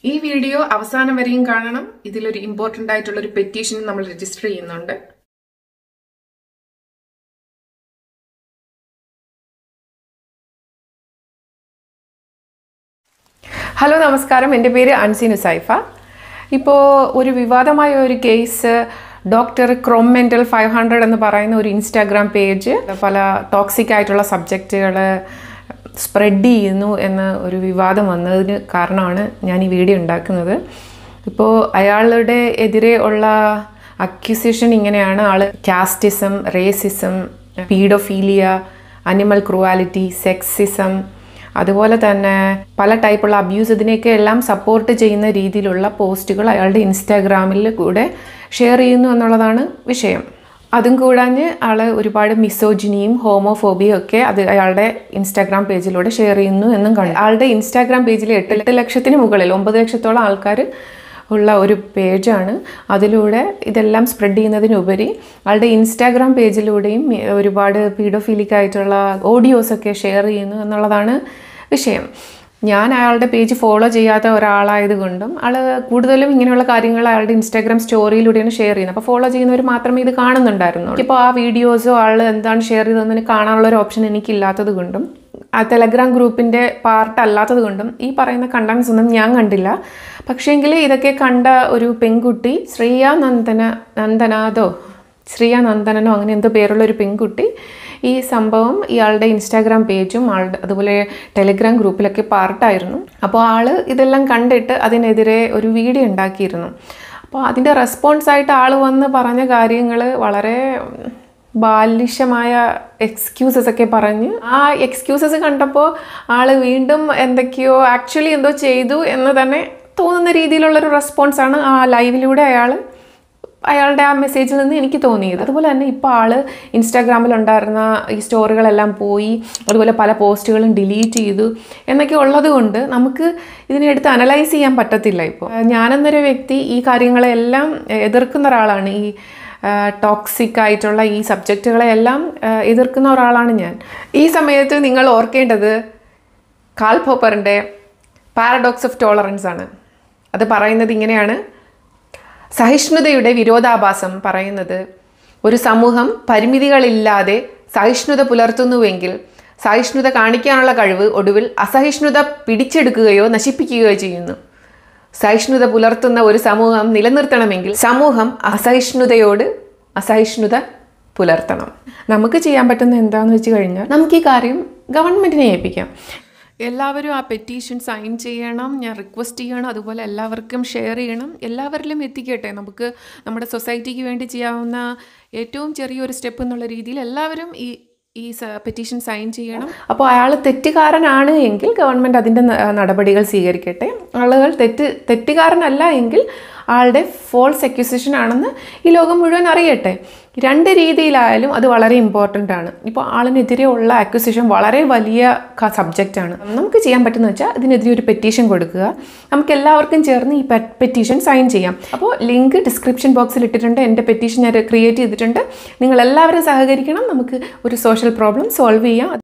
ഈ വീഡിയോ അവസാനം വരെയും കാണണം ഇതിലൊരു ഇമ്പോർട്ടന്റ് ആയിട്ടുള്ള ഒരു പെറ്റീഷൻ നമ്മൾ രജിസ്റ്റർ ചെയ്യുന്നുണ്ട് ഹലോ നമസ്കാരം എൻ്റെ പേര് അൻസിൻ സൈഫ ഇപ്പോൾ ഒരു വിവാദമായ ഒരു കേസ് ഡോക്ടർ ക്രോമെൻ്റൽ ഫൈവ് ഹൺഡ്രഡ് എന്ന് പറയുന്ന ഒരു ഇൻസ്റ്റാഗ്രാം പേജ് പല ടോക്സിക് ആയിട്ടുള്ള സബ്ജക്റ്റുകൾ സ്പ്രെഡ് ചെയ്യുന്നു എന്ന ഒരു വിവാദം വന്നതിന് കാരണമാണ് ഞാൻ ഈ വീഡിയോ ഉണ്ടാക്കുന്നത് ഇപ്പോൾ അയാളുടെ എതിരെ ഉള്ള അക്യൂസിഷൻ ഇങ്ങനെയാണ് all casteism racism paedophilia animal cruelty sexism അതുപോലെ തന്നെ പല ടൈപ്പുള്ള അബ്യൂസ് ഇതിനെയൊക്കെ എല്ലാം സപ്പോർട്ട് ചെയ്യുന്ന രീതിയിലുള്ള പോസ്റ്റുകൾ അയാളുടെ ഇൻസ്റ്റാഗ്രാമിൽ കൂടെ ഷെയർ ചെയ്യുന്നു എന്നുള്ളതാണ് വിഷയം അതും കൂടാഞ്ഞ് ആൾ ഒരുപാട് മിസോജിനിയും ഹോമോഫോബിയും ഒക്കെ അത് അയാളുടെ ഇൻസ്റ്റാഗ്രാം പേജിലൂടെ ഷെയർ ചെയ്യുന്നു എന്നും കണ്ടു ആളുടെ ഇൻസ്റ്റാഗ്രാം പേജിൽ എട്ട് എട്ട് ലക്ഷത്തിന് മുകളിൽ ഒമ്പത് ലക്ഷത്തോളം ആൾക്കാർ ഉള്ള ഒരു പേജാണ് അതിലൂടെ ഇതെല്ലാം സ്പ്രെഡ് ചെയ്യുന്നതിനുപരി ആളുടെ ഇൻസ്റ്റാഗ്രാം പേജിലൂടെയും ഒരുപാട് പീഡോഫിലിക് ആയിട്ടുള്ള ഓഡിയോസൊക്കെ ഷെയർ ചെയ്യുന്നു എന്നുള്ളതാണ് വിഷയം ഞാൻ അയാളുടെ പേജ് ഫോളോ ചെയ്യാത്ത ഒരാളായതുകൊണ്ടും ആൾ കൂടുതലും ഇങ്ങനെയുള്ള കാര്യങ്ങൾ അയാളുടെ ഇൻസ്റ്റാഗ്രാം സ്റ്റോറിയിലൂടെയാണ് ഷെയർ ചെയ്യുന്നത് അപ്പോൾ ഫോളോ ചെയ്യുന്നവർ മാത്രമേ ഇത് കാണുന്നുണ്ടായിരുന്നുള്ളൂ ഇപ്പോൾ ആ വീഡിയോസോ ആൾ എന്താണ് ഷെയർ ചെയ്തതെന്ന് കാണാനുള്ള ഒരു ഓപ്ഷൻ എനിക്കില്ലാത്തത് കൊണ്ടും ആ ടെലഗ്രാം ഗ്രൂപ്പിൻ്റെ പാർട്ട് അല്ലാത്തത് കൊണ്ടും ഈ പറയുന്ന കണ്ടൻസ് ഒന്നും ഞാൻ കണ്ടില്ല പക്ഷേങ്കിൽ ഇതൊക്കെ കണ്ട ഒരു പെൺകുട്ടി ശ്രീയ നന്ദന നന്ദനാഥോ ശ്രീയ നന്ദനനോ അങ്ങനെ എന്തോ പേരുള്ള ഒരു പെൺകുട്ടി ഈ സംഭവം ഇയാളുടെ ഇൻസ്റ്റാഗ്രാം പേജും ആളുടെ അതുപോലെ ടെലിഗ്രാം ഗ്രൂപ്പിലൊക്കെ പാർട്ടായിരുന്നു അപ്പോൾ ആൾ ഇതെല്ലാം കണ്ടിട്ട് അതിനെതിരെ ഒരു വീഡിയോ ഉണ്ടാക്കിയിരുന്നു അപ്പോൾ അതിൻ്റെ റെസ്പോൺസായിട്ട് ആൾ വന്ന് പറഞ്ഞ കാര്യങ്ങൾ വളരെ ബാലിശമായ എക്സ്ക്യൂസസ് ഒക്കെ പറഞ്ഞ് ആ എക്സ്ക്യൂസസ് കണ്ടപ്പോൾ ആൾ വീണ്ടും എന്തൊക്കെയോ ആക്ച്വലി എന്തോ ചെയ്തു എന്ന് തന്നെ തോന്നുന്ന രീതിയിലുള്ളൊരു റെസ്പോൺസാണ് ആ ലൈവിലൂടെ അയാൾ അയാളുടെ ആ മെസ്സേജിൽ നിന്ന് എനിക്ക് തോന്നിയത് അതുപോലെ തന്നെ ഇപ്പോൾ ആൾ ഇൻസ്റ്റാഗ്രാമിലുണ്ടായിരുന്ന ഈ സ്റ്റോറികളെല്ലാം പോയി അതുപോലെ പല പോസ്റ്റുകളും ഡിലീറ്റ് ചെയ്തു എന്നൊക്കെ ഉള്ളത് കൊണ്ട് നമുക്ക് ഇതിനെടുത്ത് അനലൈസ് ചെയ്യാൻ പറ്റത്തില്ല ഇപ്പോൾ ഞാനെന്നൊരു വ്യക്തി ഈ കാര്യങ്ങളെല്ലാം എതിർക്കുന്ന ഒരാളാണ് ഈ ടോക്സിക് ആയിട്ടുള്ള ഈ സബ്ജക്റ്റുകളെല്ലാം എതിർക്കുന്ന ഒരാളാണ് ഞാൻ ഈ സമയത്ത് നിങ്ങൾ ഓർക്കേണ്ടത് കാൽ പോപ്പറിൻ്റെ പാരഡോക്സ് ഓഫ് ടോളറൻസ് ആണ് അത് പറയുന്നത് ഇങ്ങനെയാണ് സഹിഷ്ണുതയുടെ വിരോധാഭാസം പറയുന്നത് ഒരു സമൂഹം പരിമിതികളില്ലാതെ സഹിഷ്ണുത പുലർത്തുന്നുവെങ്കിൽ സഹിഷ്ണുത കാണിക്കാനുള്ള കഴിവ് ഒടുവിൽ അസഹിഷ്ണുത പിടിച്ചെടുക്കുകയോ നശിപ്പിക്കുകയോ ചെയ്യുന്നു സഹിഷ്ണുത പുലർത്തുന്ന ഒരു സമൂഹം നിലനിർത്തണമെങ്കിൽ സമൂഹം അസഹിഷ്ണുതയോട് അസഹിഷ്ണുത പുലർത്തണം നമുക്ക് ചെയ്യാൻ പറ്റുന്ന എന്താണെന്ന് വെച്ച് കഴിഞ്ഞാൽ നമുക്ക് ഈ കാര്യം ഗവൺമെൻറ്റിനെ ഏൽപ്പിക്കാം എല്ലാവരും ആ പെറ്റീഷൻ സൈൻ ചെയ്യണം ഞാൻ റിക്വസ്റ്റ് ചെയ്യണം അതുപോലെ എല്ലാവർക്കും ഷെയർ ചെയ്യണം എല്ലാവരിലും എത്തിക്കട്ടെ നമുക്ക് നമ്മുടെ സൊസൈറ്റിക്ക് വേണ്ടി ചെയ്യാവുന്ന ഏറ്റവും ചെറിയൊരു സ്റ്റെപ്പ് എന്നുള്ള രീതിയിൽ എല്ലാവരും ഈ ഈ പെറ്റീഷൻ സൈൻ ചെയ്യണം അപ്പോൾ അയാൾ തെറ്റുകാരനാണ് എങ്കിൽ ഗവൺമെൻറ് അതിൻ്റെ നടപടികൾ സ്വീകരിക്കട്ടെ ആളുകൾ തെറ്റ് തെറ്റുകാരനല്ല എങ്കിൽ ആളുടെ ഫോൾസ് അക്യൂസിഷൻ ആണെന്ന് ഈ ലോകം മുഴുവൻ അറിയട്ടെ രണ്ട് രീതിയിലായാലും അത് വളരെ ഇമ്പോർട്ടൻ്റ് ആണ് ഇപ്പോൾ ആളിനെതിരെ ഉള്ള അക്യൂസിഷൻ വളരെ വലിയ സബ്ജക്റ്റാണ് നമുക്ക് ചെയ്യാൻ പറ്റുന്ന വെച്ചാൽ ഇതിനെതിരെ ഒരു പെറ്റീഷൻ കൊടുക്കുക നമുക്ക് എല്ലാവർക്കും ചേർന്ന് ഈ പെറ്റീഷൻ സൈൻ ചെയ്യാം അപ്പോൾ ലിങ്ക് ഡിസ്ക്രിപ്ഷൻ ബോക്സിൽ ഇട്ടിട്ടുണ്ട് എൻ്റെ പെറ്റീഷൻ ഞാൻ ക്രിയേറ്റ് ചെയ്തിട്ടുണ്ട് നിങ്ങൾ എല്ലാവരും സഹകരിക്കണം നമുക്ക് ഒരു സോഷ്യൽ പ്രോബ്ലം സോൾവ് ചെയ്യാം